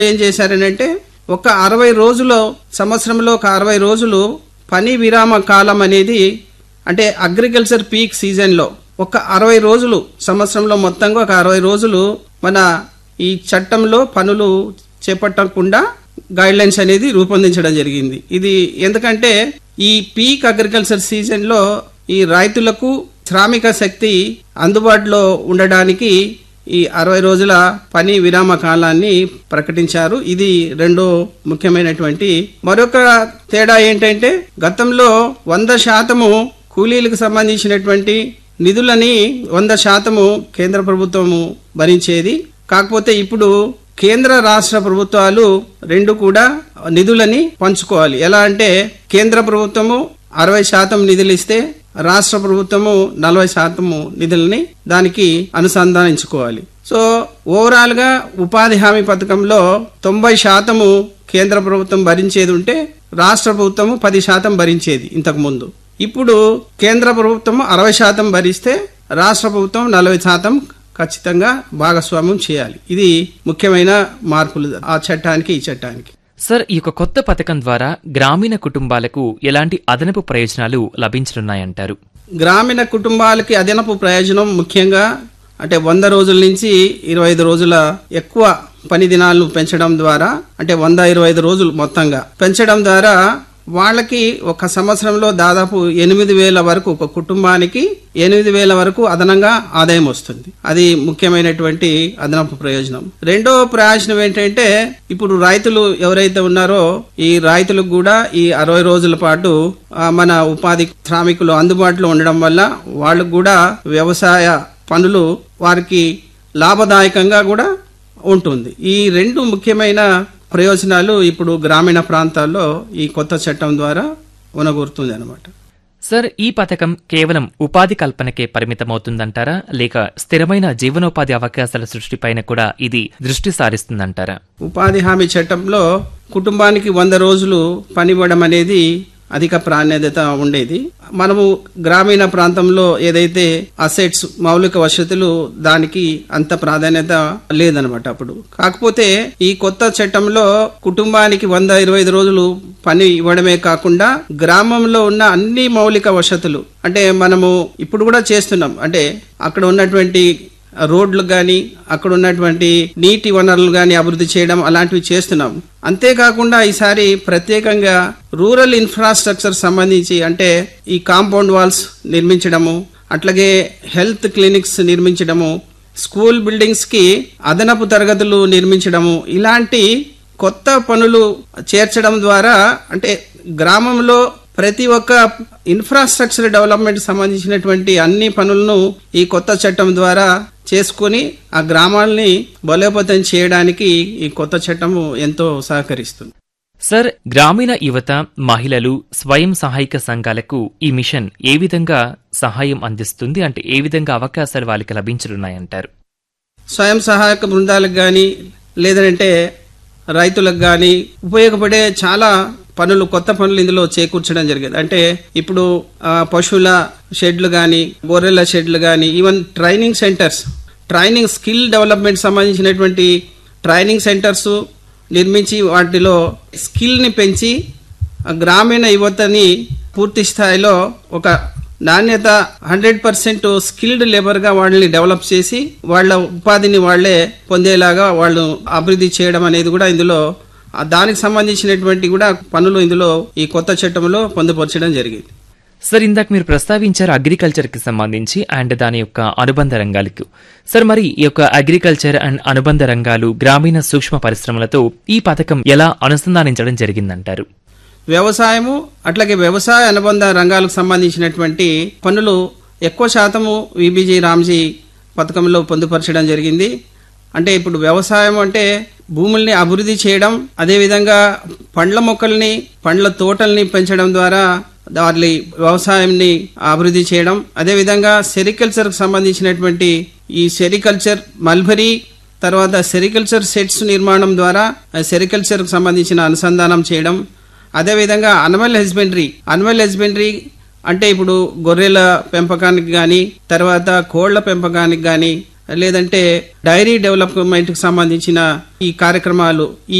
ఏం చేశారనంటే ఒక అరవై రోజులు సంవత్సరంలో ఒక అరవై రోజులు పని విరామ కాలం అనేది అంటే అగ్రికల్చర్ పీక్ సీజన్లో ఒక అరవై రోజులు సంవత్సరంలో మొత్తంగా ఒక అరవై రోజులు మన ఈ చట్టంలో పనులు చేపట్టకుండా గైడ్ లైన్స్ అనేది రూపొందించడం జరిగింది ఇది ఎందుకంటే ఈ పీక్ అగ్రికల్చర్ సీజన్లో ఈ రైతులకు శ్రామిక శక్తి అందుబాటులో ఉండడానికి ఈ అరవై రోజుల పని విరామ కాలాన్ని ప్రకటించారు ఇది రెండో ముఖ్యమైనటువంటి మరొక తేడా ఏంటంటే గతంలో వంద శాతము కూలీలకు సంబంధించినటువంటి నిధులని వంద శాతము కేంద్ర ప్రభుత్వము భరించేది కాకపోతే ఇప్పుడు కేంద్ర రాష్ట్ర ప్రభుత్వాలు రెండు కూడా నిధులని పంచుకోవాలి ఎలా అంటే కేంద్ర ప్రభుత్వము అరవై శాతం నిధులు ఇస్తే రాష్ట్ర ప్రభుత్వము నలభై శాతము నిధులని దానికి అనుసంధానించుకోవాలి సో ఓవరాల్ గా ఉపాధి హామీ పథకంలో తొంభై శాతము కేంద్ర ప్రభుత్వం భరించేది ఉంటే రాష్ట్ర ప్రభుత్వము పది శాతం భరించేది ఇంతకు ముందు ఇప్పుడు కేంద్ర ప్రభుత్వం అరవై శాతం భరిస్తే రాష్ట్ర ప్రభుత్వం నలభై శాతం ఖచ్చితంగా భాగస్వామ్యం చేయాలి ఇది ముఖ్యమైన మార్పులు ఆ చట్టానికి ఈ చట్టానికి సార్ ఈ యొక్క కొత్త పథకం ద్వారా గ్రామీణ కుటుంబాలకు ఎలాంటి అదనపు ప్రయోజనాలు లభించనున్నాయంటారు గ్రామీణ కుటుంబాలకి అదనపు ప్రయోజనం ముఖ్యంగా అంటే వంద రోజుల నుంచి ఇరవై ఐదు రోజుల ఎక్కువ పని దినాలను పెంచడం ద్వారా అంటే వంద ఇరవై ఐదు రోజులు మొత్తంగా పెంచడం ద్వారా వాళ్ళకి ఒక సంవత్సరంలో దాదాపు ఎనిమిది వేల వరకు ఒక కుటుంబానికి ఎనిమిది వేల వరకు అదనంగా ఆదాయం వస్తుంది అది ముఖ్యమైనటువంటి అదనపు ప్రయోజనం రెండో ప్రయోజనం ఏంటంటే ఇప్పుడు రైతులు ఎవరైతే ఉన్నారో ఈ రైతులకు కూడా ఈ అరవై రోజుల పాటు ఆ, మన ఉపాధి శ్రామికులు అందుబాటులో ఉండడం వల్ల వాళ్ళకు కూడా వ్యవసాయ పనులు వారికి లాభదాయకంగా కూడా ఉంటుంది ఈ రెండు ముఖ్యమైన ప్రయోజనాలు ఇప్పుడు గ్రామీణ ప్రాంతాల్లో ఈ కొత్త చట్టం ద్వారా ఉనగూరుతుంది అనమాట సార్ ఈ పథకం కేవలం ఉపాధి కల్పనకే పరిమితమవుతుందంటారా లేక స్థిరమైన జీవనోపాధి అవకాశాల సృష్టిపైన కూడా ఇది దృష్టి సారిస్తుందంటారా ఉపాధి హామీ చట్టంలో కుటుంబానికి వంద రోజులు పనివ్వడం అనేది అధిక ప్రాధాన్యత ఉండేది మనము గ్రామీణ ప్రాంతంలో ఏదైతే అసెట్స్ మౌలిక వసతులు దానికి అంత ప్రాధాన్యత లేదనమాట అప్పుడు కాకపోతే ఈ కొత్త చట్టంలో కుటుంబానికి వంద ఇరవై ఐదు రోజులు పని ఇవ్వడమే కాకుండా గ్రామంలో ఉన్న అన్ని మౌలిక వసతులు అంటే మనము ఇప్పుడు కూడా చేస్తున్నాం అంటే అక్కడ ఉన్నటువంటి రోడ్లు కానీ అక్కడ ఉన్నటువంటి నీటి వనరులు కానీ అభివృద్ధి చేయడం అలాంటివి చేస్తున్నాం అంతేకాకుండా ఈసారి ప్రత్యేకంగా రూరల్ ఇన్ఫ్రాస్ట్రక్చర్ సంబంధించి అంటే ఈ కాంపౌండ్ వాల్స్ నిర్మించడము అట్లాగే హెల్త్ క్లినిక్స్ నిర్మించడము స్కూల్ బిల్డింగ్స్ కి అదనపు తరగతులు నిర్మించడము ఇలాంటి కొత్త పనులు చేర్చడం ద్వారా అంటే గ్రామంలో ప్రతి ఒక్క ఇన్ఫ్రాస్ట్రక్చర్ డెవలప్మెంట్ సంబంధించినటువంటి అన్ని పనులను ఈ కొత్త చట్టం ద్వారా చేసుకొని ఆ గ్రామాల్ని బలోపేతం చేయడానికి ఈ కొత్త చట్టము ఎంతో సహకరిస్తుంది సార్ గ్రామీణ యువత మహిళలు స్వయం సహాయక సంఘాలకు ఈ మిషన్ ఏ విధంగా సహాయం అందిస్తుంది అంటే ఏ విధంగా అవకాశాలు వాళ్ళకి లభించనున్నాయంటారు స్వయం సహాయక బృందాలకు కానీ లేదంటే రైతులకు కానీ ఉపయోగపడే చాలా పనులు కొత్త పనులు ఇందులో చేకూర్చడం జరిగింది అంటే ఇప్పుడు ఆ, పశువుల షెడ్లు కానీ గొర్రెల షెడ్లు కానీ even training centres training skill development సంబంధించినటువంటి ట్రైనింగ్ సెంటర్స్ నిర్మించి వాటిలో స్కిల్ని పెంచి ఆ గ్రామీణ యువతని పూర్తి స్థాయిలో ఒక నాణ్యత హండ్రెడ్ పర్సెంట్ స్కిల్డ్ లేబర్ గా వాళ్ళని డెవలప్ చేసి వాళ్ళ ఉపాధిని వాళ్లే పొందేలాగా వాళ్ళు అభివృద్ధి చేయడం అనేది కూడా ఇందులో ఆ దానికి సంబంధించినటువంటి కూడా పనులు ఇందులో ఈ కొత్త చట్టంలో పొందుపరచడం జరిగింది సార్ ఇందాక మీరు ప్రస్తావించారు అగ్రికల్చర్ కి సంబంధించి అండ్ దాని యొక్క అనుబంధ రంగాలకు సార్ మరి ఈ యొక్క అగ్రికల్చర్ అండ్ అనుబంధ రంగాలు గ్రామీణ సూక్ష్మ పరిశ్రమలతో ఈ పథకం ఎలా అనుసంధానించడం జరిగిందంటారు వ్యవసాయము అట్లాగే వ్యవసాయ అనుబంధ రంగాలకు సంబంధించినటువంటి పనులు ఎక్కువ శాతము విబిజీ రామ్జీ పథకంలో పొందుపరచడం జరిగింది అంటే ఇప్పుడు వ్యవసాయం అంటే భూముల్ని అభివృద్ధి చేయడం అదేవిధంగా పండ్ల మొక్కల్ని పండ్ల తోటల్ని పెంచడం ద్వారా వారి వ్యవసాయంని అభివృద్ధి చేయడం అదేవిధంగా సెరికల్చర్ కు సంబంధించినటువంటి ఈ సెరికల్చర్ మల్బరీ తర్వాత సెరికల్చర్ సెట్స్ నిర్మాణం ద్వారా సెరికల్చర్ కు సంబంధించిన అనుసంధానం చేయడం అదేవిధంగా అనిమల్ హస్బెండరీ అనిమల్ హస్బెండరీ అంటే ఇప్పుడు గొర్రెల పెంపకానికి కానీ తర్వాత కోళ్ల పెంపకానికి కానీ లేదంటే డైరీ డెవలప్మెంట్కి సంబంధించిన ఈ కార్యక్రమాలు ఈ